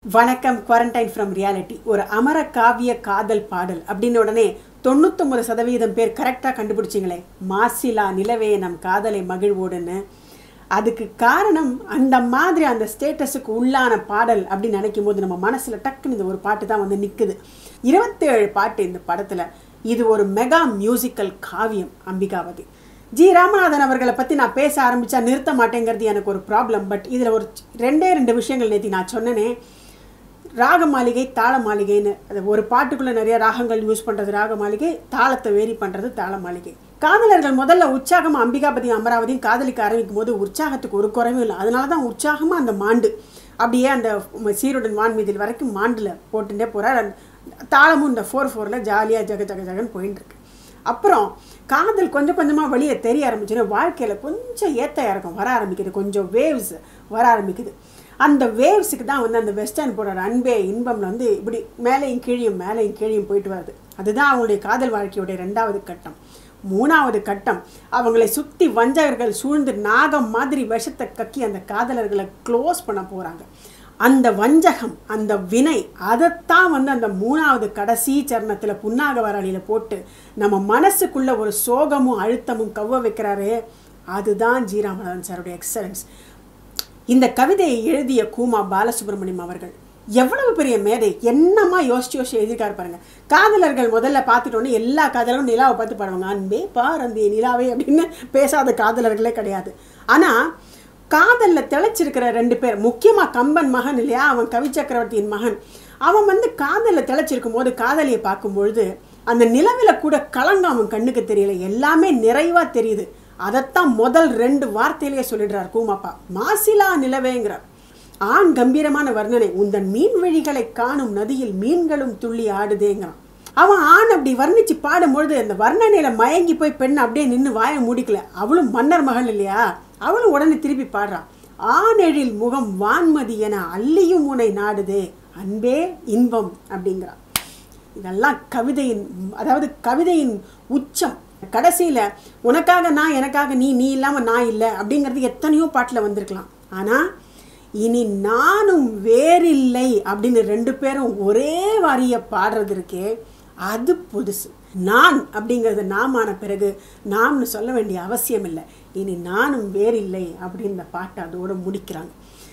வணக்கம் quarantine from reality ஒரு அமர காவிய காதல் பாடல் அப்படின்னு உடனே தொண்ணூத்தொம்பது சதவீதம் பேர் கரெக்டாக கண்டுபிடிச்சிங்களே மாசிலா நிலவே நம் காதலை மகிழ்வோடுன்னு அதுக்கு காரணம் அந்த மாதிரி அந்த ஸ்டேட்டஸுக்கு உள்ளான பாடல் அப்படின்னு நினைக்கும் போது நம்ம மனசில் டக்குன்னு இந்த ஒரு பாட்டு தான் வந்து நிற்குது இருபத்தேழு பாட்டு இந்த படத்தில் இது ஒரு மெகா மியூசிக்கல் காவியம் அம்பிகாவதி ஜி ராமநாதன் அவர்களை பற்றி நான் பேச ஆரம்பித்தா நிறுத்த மாட்டேங்கிறது எனக்கு ஒரு ப்ராப்ளம் பட் இதில் ஒரு ரெண்டே ரெண்டு விஷயங்கள் நேற்று நான் சொன்னேனே ராக மாளிகை தாள மாளிகைன்னு அது ஒரு பாட்டுக்குள்ளே நிறைய ராகங்கள் யூஸ் பண்ணுறது ராக மாளிகை தாளத்தை வேரி பண்ணுறது தாள மாளிகை காதலர்கள் முதல்ல உற்சாகமாக அம்பிகாபதி அமராவதியும் காதலிக்க ஆரம்பிக்கும் போது உற்சாகத்துக்கு ஒரு குறைவும் இல்லை அதனால தான் உற்சாகமாக அந்த மாண்டு அப்படியே அந்த சீருடன் வான்மீதில் வரைக்கும் மாண்டில் போட்டுட்டே போகிறார் தாளமும் இந்த ஃபோர் ஃபோரில் ஜாலியாக ஜக ஜக ஜகன்னு போயின்னு இருக்கு அப்புறம் காதல் கொஞ்சம் கொஞ்சமாக வெளியே தெரிய ஆரம்பிச்சுன்னா வாழ்க்கையில் கொஞ்சம் ஏத்த இறக்கம் வர ஆரம்பிக்குது கொஞ்சம் வேவ்ஸ் வர ஆரம்பிக்குது அந்த வேவ்ஸுக்கு தான் வந்து அந்த வெஸ்டர்ன் போடுற அன்பே இன்பம்ல வந்து இப்படி மேலேயும் கீழியும் மேலேயும் கீழியும் போயிட்டு வருது அதுதான் அவங்களுடைய காதல் வாழ்க்கையுடைய ரெண்டாவது கட்டம் மூணாவது கட்டம் அவங்களை சுற்றி வஞ்சகர்கள் சூழ்ந்து நாகம் மாதிரி விஷத்தை கக்கி அந்த காதலர்களை க்ளோஸ் பண்ண போகிறாங்க அந்த வஞ்சகம் அந்த வினை அதைத்தான் வந்து அந்த மூணாவது கடைசி சரணத்தில் புன்னாக வராளியில் போட்டு நம்ம மனசுக்குள்ள ஒரு சோகமும் அழுத்தமும் கவ்வ வைக்கிறாரு அதுதான் ஜி ராமநாதன் சாருடைய எக்ஸலன்ஸ் இந்த கவிதையை எழுதிய கூமா பாலசுப்ரமணியம் அவர்கள் எவ்வளவு பெரிய மேதை என்னமா யோசிச்சு யோசிச்சு எழுதியிருக்காரு பாருங்க காதலர்கள் முதல்ல பார்த்துட்டோன்னே எல்லா காதலரும் நிலாவை பார்த்து பாடுவாங்க அன்பே பார் அந்த நிலாவே அப்படின்னு பேசாத காதலர்களே கிடையாது ஆனால் காதலில் திளைச்சிருக்கிற ரெண்டு பேர் முக்கியமாக கம்பன் மகன் இல்லையா அவன் கவி சக்கரவர்த்தியின் மகன் அவன் வந்து காதலில் திளைச்சிருக்கும் போது காதலியை பார்க்கும்பொழுது அந்த நிலவில் கூட கலங்க அவன் கண்ணுக்கு தெரியல எல்லாமே நிறைவாக தெரியுது அதைத்தான் முதல் ரெண்டு வார்த்தையிலேயே சொல்லிடுறார் கூமாப்பா மாசிலா நிலவேங்கிறார் ஆண் கம்பீரமான வர்ணனை உந்தன் மீன் வழிகளை காணும் நதியில் மீன்களும் துள்ளி ஆடுதேங்கிறான் அவன் ஆண் அப்படி வர்ணிச்சு பாடும்பொழுது அந்த வர்ணனையில மயங்கி போய் பெண் அப்படியே நின்று வாயை மூடிக்கல அவளும் மன்னர் மகள் இல்லையா அவளும் உடனே திருப்பி பாடுறான் ஆணெழில் முகம் வான்மதி என அள்ளியும் உனை நாடுதே அன்பே இன்பம் அப்படிங்கிறான் இதெல்லாம் கவிதையின் அதாவது கவிதையின் உச்சம் கடைசியில் உனக்காக நான் எனக்காக நீ நீ இல்லாமல் நான் இல்லை அப்படிங்கிறது எத்தனையோ பாட்டில் வந்திருக்கலாம் ஆனால் இனி நானும் வேறில்லை அப்படின்னு ரெண்டு பேரும் ஒரே வாரிய பாடுறது இருக்கே அது புதுசு நான் அப்படிங்கிறது நாமான பிறகு நாம்னு சொல்ல வேண்டிய அவசியம் இல்லை இனி நானும் வேறில்லை அப்படின்னு இந்த பாட்டை அதோடு முடிக்கிறாங்க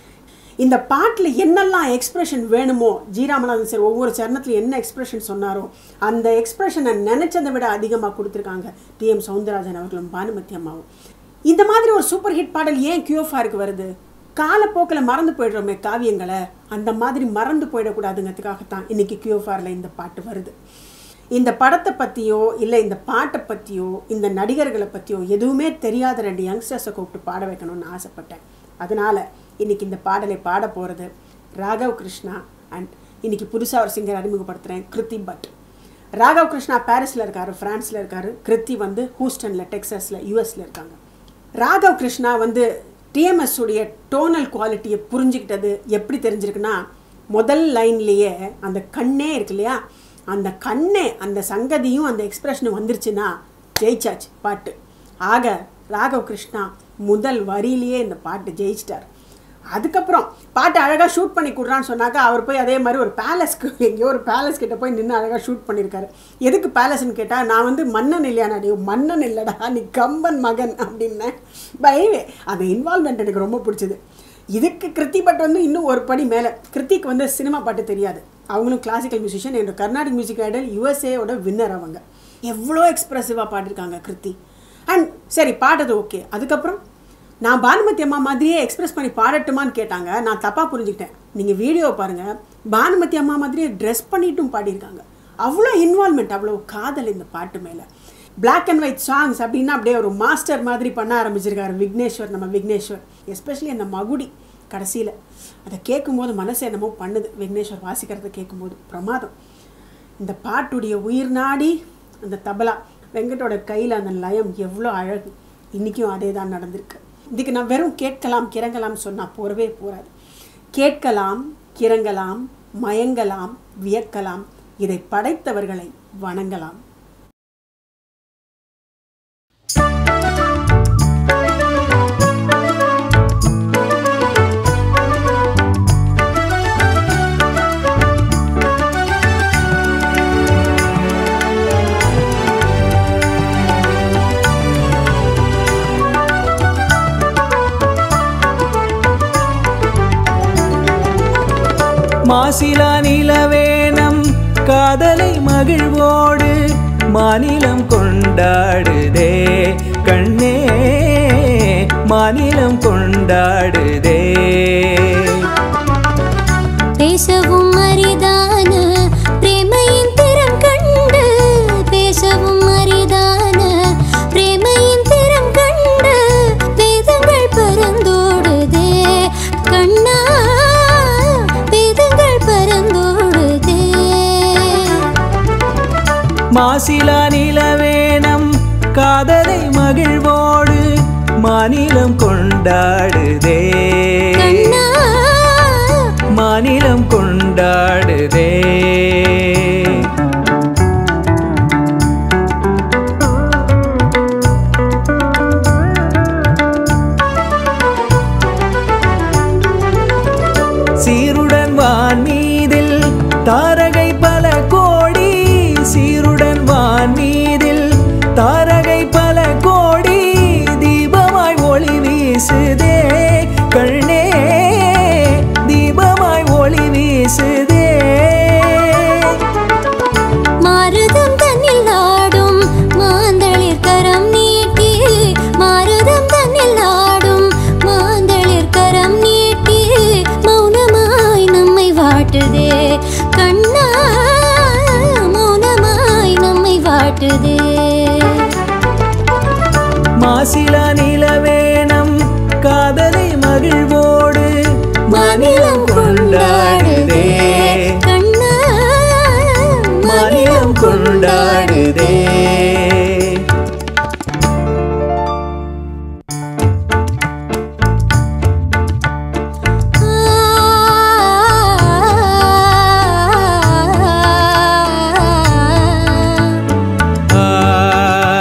இந்த பாட்டில் என்னெல்லாம் எக்ஸ்ப்ரெஷன் வேணுமோ ஜி ராமநாதன் சார் ஒவ்வொரு சரணத்தில் என்ன எக்ஸ்ப்ரெஷன் சொன்னாரோ அந்த எக்ஸ்ப்ரெஷனை நினச்சதை விட அதிகமாக கொடுத்துருக்காங்க டி எம் சவுந்தரராஜன் அவர்களும் பானுமதி அம்மாவும் இந்த மாதிரி ஒரு சூப்பர் ஹிட் பாடல் ஏன் கியூஎஃப்ஆருக்கு வருது காலப்போக்கில் மறந்து போயிடுறோமே காவியங்களை அந்த மாதிரி மறந்து போயிடக்கூடாதுங்கிறதுக்காகத்தான் இன்னைக்கு கியூஎஃப்ஆரில் இந்த பாட்டு வருது இந்த படத்தை பற்றியோ இல்லை இந்த பாட்டை பற்றியோ இந்த நடிகர்களை பற்றியோ எதுவுமே தெரியாத ரெண்டு யங்ஸ்டர்ஸை கூப்பிட்டு பாட வைக்கணும்னு ஆசைப்பட்டேன் அதனால் இன்றைக்கி இந்த பாடலை பாட போகிறது ராகவ் கிருஷ்ணா அண்ட் இன்றைக்கி புதுசாக ஒரு சிங்கர் அறிமுகப்படுத்துகிறேன் கிருத்தி பட் ராகவ் கிருஷ்ணா பாரிஸில் இருக்கார் ஃப்ரான்ஸில் இருக்கார் கிருத்தி வந்து ஹூஸ்டனில் டெக்ஸஸில் யூஎஸில் இருக்காங்க ராகவ் கிருஷ்ணா வந்து டிஎம்எஸ் உடைய டோனல் குவாலிட்டியை புரிஞ்சுக்கிட்டது எப்படி தெரிஞ்சிருக்குன்னா முதல் லைன்லேயே அந்த கண்ணே இருக்கு இல்லையா அந்த கண்ணே அந்த சங்கதியும் அந்த எக்ஸ்பிரஷனும் வந்துருச்சுன்னா ஜெயிச்சாச்சு பாட்டு ஆக ராகவ் கிருஷ்ணா முதல் வரியிலேயே இந்த பாட்டு ஜெயிச்சிட்டார் அதுக்கப்புறம் பாட்டு அழகாக ஷூட் பண்ணி கொடுறான்னு சொன்னாக்கா அவர் போய் அதே மாதிரி ஒரு பேலஸ்க்கு எங்கேயோ ஒரு பேலஸ் கிட்ட போய் நின்று அழகாக ஷூட் பண்ணியிருக்காரு எதுக்கு பேலஸ்ன்னு கேட்டால் நான் வந்து மன்னன் இல்லையா நீ மன்னன் இல்லைடா நீ கம்பன் மகன் அப்படின்னேன் பயவே அந்த இன்வால்மெண்ட் எனக்கு ரொம்ப பிடிச்சது இதுக்கு கிருத்தி பட் வந்து இன்னும் ஒரு படி மேலே கிருத்திக்கு வந்து சினிமா பாட்டு தெரியாது அவங்களும் கிளாசிக்கல் மியூசிஷியன் என்ற கர்நாடிக் மியூசிக் ஐடல் யுஎஸ்ஏவோட வின்னர் அவங்க எவ்வளோ எக்ஸ்ப்ரெசிவாக பாடிருக்காங்க கிருத்தி அண்ட் சரி பாடுறது ஓகே அதுக்கப்புறம் நான் பானுமதி அம்மா மாதிரியே எக்ஸ்பிரஸ் பண்ணி பாடட்டுமான்னு கேட்டாங்க நான் தப்பாக புரிஞ்சுக்கிட்டேன் நீங்கள் வீடியோ பாருங்கள் பானுமதி அம்மா மாதிரியே ட்ரெஸ் பண்ணிட்டும் பாடியிருக்காங்க அவ்வளோ இன்வால்மெண்ட் அவ்வளோ காதல் இந்த பாட்டு மேலே பிளாக் அண்ட் ஒயிட் சாங்ஸ் அப்படின்னா அப்படியே ஒரு மாஸ்டர் மாதிரி பண்ண ஆரம்பிச்சிருக்காரு விக்னேஸ்வர் நம்ம விக்னேஸ்வர் எஸ்பெஷலி அந்த மகுடி கடைசியில் அதை கேட்கும்போது மனசு என்னமோ பண்ணுது விக்னேஸ்வர் வாசிக்கிறத கேட்கும்போது பிரமாதம் இந்த பாட்டுடைய உயிர் நாடி அந்த தபலா வெங்கட்டோட கையில் அந்த லயம் எவ்வளோ அழகு இன்றைக்கும் அதே தான் நடந்திருக்கு இதுக்கு நான் வெறும் கேட்கலாம் கிறங்கலாம் சொன்னால் போறவே போகாது கேட்கலாம் கிறங்கலாம் மயங்கலாம் வியக்கலாம் இதை படைத்தவர்களை வணங்கலாம் மாசிலா நிலவேனம் காதலை மகிழ்வோடு மாநிலம் கொண்டாடுதே கண்ணே மாநிலம் கொண்டாடுதே பேசவும் அரிதான பிரேமையின் திறம் கண்டு பேசவும் அரிதான பிரேமையின் திறம் கண்டு வேதங்கள் பரந்தோடுதே கண்ணா வேதங்கள் பரந்தோடுதே மாசிலா நிலவேனம் காதலை மகிழ்வோடு மாநிலம் கொண்டாடுதே கண்ணா மாநிலம் கொண்டாடுதே சீருடன் வான் மீதில் தாரகை பல கோடி சீருடன் வான் மீதில் தாரகை பல கோடி தீபமாய் ஒளி வீசுதே கண்ணே தீபமாய் ஒளி வீசுதே மாருதம் தன்னில் ஆடும் மாந்தளிர் கரம் நீட்டி மாருதம் தன்னில் ஆடும் மாந்தளிர் கரம் நீட்டி மௌனமாய் நம்மை வாட்டுதே கண்ணா மௌனமாய் நம்மை வாட்டுதே மாசிலா நிலவேனம் காதலை மகிழ்வோடு மாநிலம் கொண்டாடுதே கண்ணா மாநிலம் கொண்டாடுதே ஆ ஆ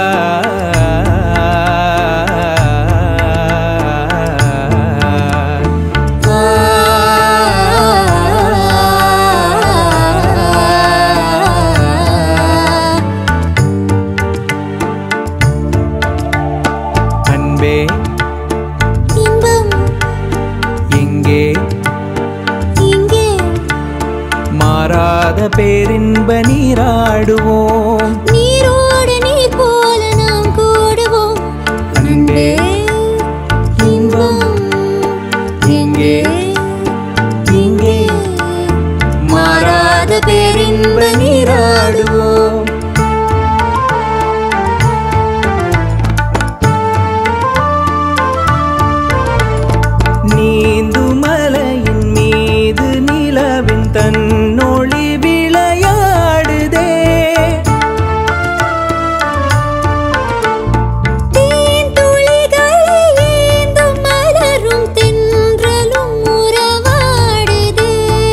அன்பே இன்பம் எங்கே இங்கே மாறாத பேரின்ப நீராடுவோம் நீரோடு நீர் போல நாம் கூடுவோம் அன்பே இன்பம் எங்கே இங்கே மாறாத பேரின்ப நீராடுவோம் நீந்துமலையின் மீது நிலவின் தன்னொளி விளையாடுதே தேன் துளிகளை ஏந்தும் மலரும் தென்றலும் உறவாடுதே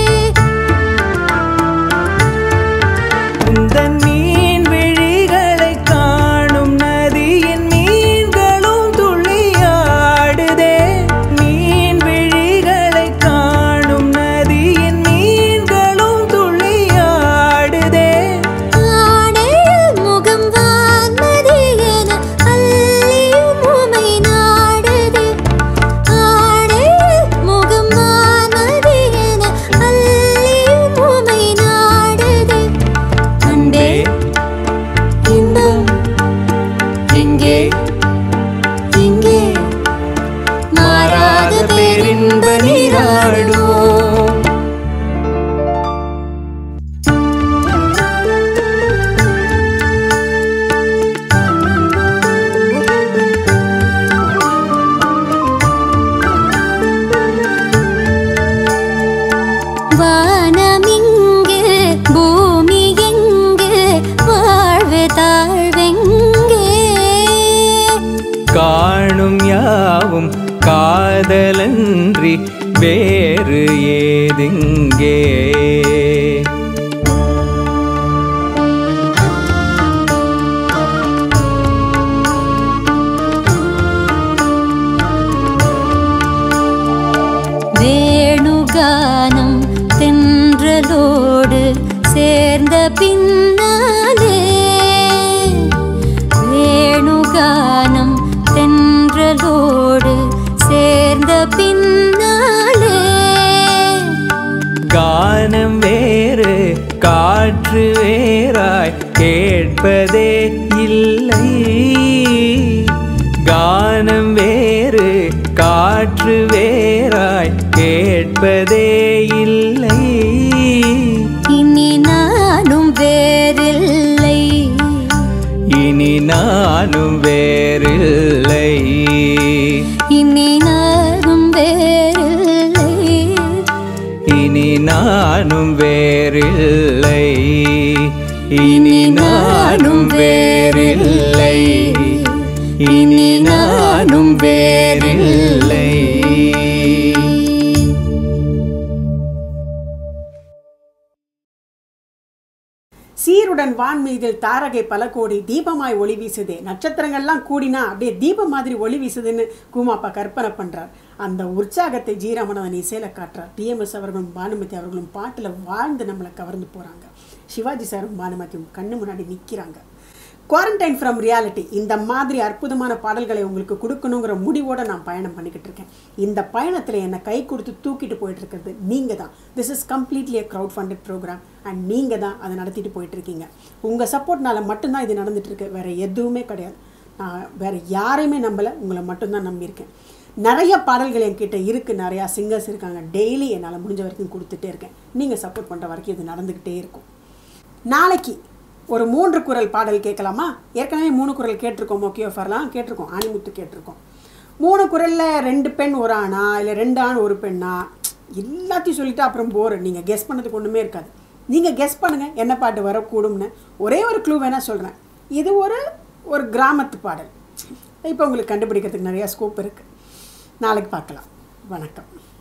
உந்தன் மீன் விழிகளை காணும் நதியின் மீன்களும் துள்ளியாடுதே மீன் விழிகளை காணும் நதியின் மீன்களும் துள்ளியாடுதே ஆடையில் முகம் வான்மதி என அள்ளியும் உமை நாடுதே ஆடையில் முகம் வான்மதி என அள்ளியும் உமை நாடுதே அன்பே இன்பம் எங்கே இங்கே மாறாத பேரின்ப நீராடுவோம் வானமிங்கு பூமி எங்கு வாழ்வு தாழ்வெங்கே காணும் யாவும் காதலன்றி வேறு ஏதிங்கே வேணுகானம் தென்றலோடு சேர்ந்த பின்னாலே வேணுகானம் தென்றலோடு சேர்ந்த பின்னாலே கான காற்று வேறாய் கேட்பதே இல்லை கானம் வேறு காற்று வேறாய் கேட்பதே இல்லை இனி நானும் வேறில்லை இனி நானும் வேறில்லை இனி நானும் வேறில்லை இனி நானும் வேறில்லை இனி நானும் வேறில்லை இனி நானும் வேறில்லை சீருடன் வான் மீதில் தாரகை பல கோடி தீபமாய் ஒளி வீசுதே நட்சத்திரங்கள்லாம் கூடினா அப்படியே தீபம் மாதிரி ஒளி வீசுதுன்னு கூமாப்பா கற்பனை பண்றார் அந்த உற்சாகத்தை ஜி ரமணவன் இசையில காட்டுறார் டிஎம்எஸ் அவர்களும் பானுமதி அவர்களும் பாட்டுல வாழ்ந்து நம்மளை கவர்ந்து போறாங்க சிவாஜி சாரும் பானுமதியும் கண்ணு முன்னாடி நிக்கிறாங்க குவாரண்டைன் ஃப்ரம் ரியாலிட்டி இந்த மாதிரி அற்புதமான பாடல்களை உங்களுக்கு கொடுக்கணுங்கிற முடிவோட நான் பயணம் பண்ணிக்கிட்டு இருக்கேன் இந்த பயணத்தில் என்னை கை கொடுத்து தூக்கிட்டு போயிட்டு இருக்கிறது நீங்கள் தான் this is completely a crowd funded programme and நீங்கள் தான் அதை நடத்திட்டு போயிட்டு இருக்கீங்க உங்கள் சப்போர்ட்னால மட்டும்தான் இது நடந்துட்டு இருக்கு வேற எதுவுமே கிடையாது நான் வேற யாரையுமே நம்பலை உங்களை மட்டும்தான் நம்பியிருக்கேன் நிறைய பாடல்கள் என்கிட்ட இருக்குது நிறையா சிங்கர்ஸ் இருக்காங்க டெய்லி என்னால் முடிஞ்ச வரைக்கும் கொடுத்துட்டே இருக்கேன் நீங்கள் சப்போர்ட் பண்ணுற வரைக்கும் இது நடந்துக்கிட்டே இருக்கும் நாளைக்கு ஒரு மூன்று குரல் பாடல் கேட்கலாமா ஏற்கனவே மூணு குரல் கேட்டிருக்கோம் மொக்கியோ ஃபர்லாம் கேட்டிருக்கோம் ஆணிமுத்து கேட்டிருக்கோம் மூணு குரலில் ரெண்டு பெண் ஒரு ஆணா இல்லை ரெண்டு ஆண் ஒரு பெண்ணா எல்லாத்தையும் சொல்லிட்டு அப்புறம் போர் நீங்கள் கெஸ் பண்ணதுக்கு ஒன்றுமே இருக்காது நீங்கள் கெஸ் பண்ணுங்கள் என்ன பாட்டு வரக்கூடும்னு ஒரே ஒரு க்ளூ வேணால் சொல்கிறேன் இது ஒரு ஒரு கிராமத்து பாடல் இப்போ உங்களுக்கு கண்டுபிடிக்கிறதுக்கு நிறையா ஸ்கோப் இருக்குது நாளைக்கு பார்க்கலாம் வணக்கம்